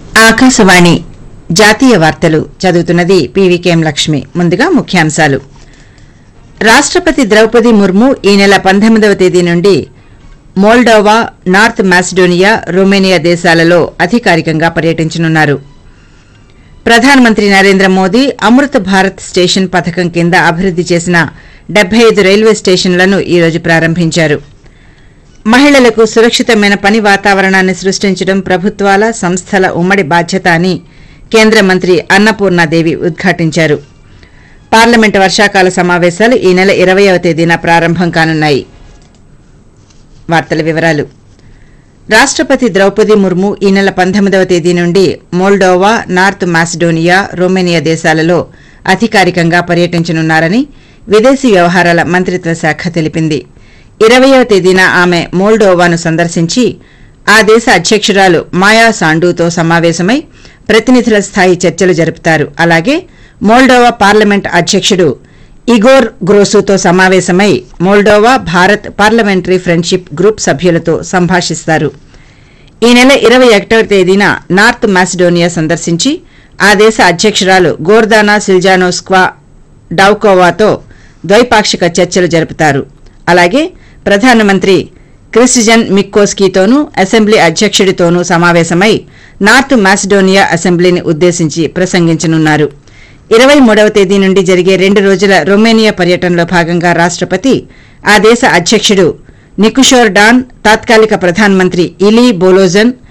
ఆకాశవాణి జాతీయ వార్తలు చదువుతున్నది పీవీకేఎం లక్ష్మి ముందుగా ముఖ్యాంశాలు రాష్టపతి ద్రౌపది ముర్ము ఈ నెల పంతొమ్మిదవ తేదీ నుండి మోల్డోవా నార్త్ మాసిడోనియా రొమేనియా దేశాలలో అధికారికంగా పర్యటించనున్నారు ప్రధానమంత్రి నరేంద్ర మోదీ అమృత్ భారత్ స్టేషన్ పథకం కింద అభివృద్ది చేసిన డెబ్బై ఐదు రైల్వే స్టేషన్లను ఈ రోజు ప్రారంభించారు మహిళలకు సురక్షితమైన పని వాతావరణాన్ని సృష్టించడం ప్రభుత్వాల సంస్థల ఉమ్మడి బాధ్యత అని కేంద్ర మంత్రి అన్నపూర్ణాదేవి ఉద్ఘాటించారు పార్లమెంటు వర్షాకాల సమావేశాలు ఈ నెల ఇరవయవ తేదీన ప్రారంభం కానున్నాయి వార్తల వివరాలు రాష్టపతి ద్రౌపది ముర్ము ఈ నెల పంతొమ్మిదవ తేదీ నుండి మోల్డోవా నార్త్ మాసిడోనియా రొమేనియా దేశాలలో అధికారికంగా పర్యటించనున్నారని విదేశీ వ్యవహారాల మంత్రిత్వ శాఖ తెలిపింది ఇరవయవ తేదీన ఆమె మోల్డోవాను సందర్శించి ఆ దేశ అధ్యకురాలు మాయా సాండూతో సమావేశమై ప్రతినిధుల స్థాయి చర్చలు జరుపుతారు అలాగే మోల్డోవా పార్లమెంట్ అధ్యకుడు ఇగోర్ గ్రోసుతో సమావేశమై Moldova Bharat parliamentary friendship group సభ్యులతో సంభాషిస్తారు ఈ నెల ఇరవై ఒకటవ తేదీన నార్త్ మాసిడోనియా సందర్శించి ఆ దేశ అధ్యకురాలు గోర్దానా సిల్జానోస్క్వా డౌకోవాతో ద్వైపాక్షిక చర్చలు జరుపుతారు అలాగే ప్రధానమంత్రి క్రిస్టిజన్ మిక్కోస్కీతోనూ అసెంబ్లీ అధ్యకుడితోనూ సమావేశమై నార్త్ మాసిడోనియా అసెంబ్లీని ఉద్దేశించి ప్రసంగించనున్నారు ఇరవై మూడవ తేదీ నుండి జరిగే రెండు రోజుల రొమేనియా పర్యటనలో భాగంగా రాష్టపతి ఆ దేశ అధ్యకుడు నికుషోర్ డాన్ తాత్కాలిక ప్రధానమంత్రి ఇలీ బోలోజన్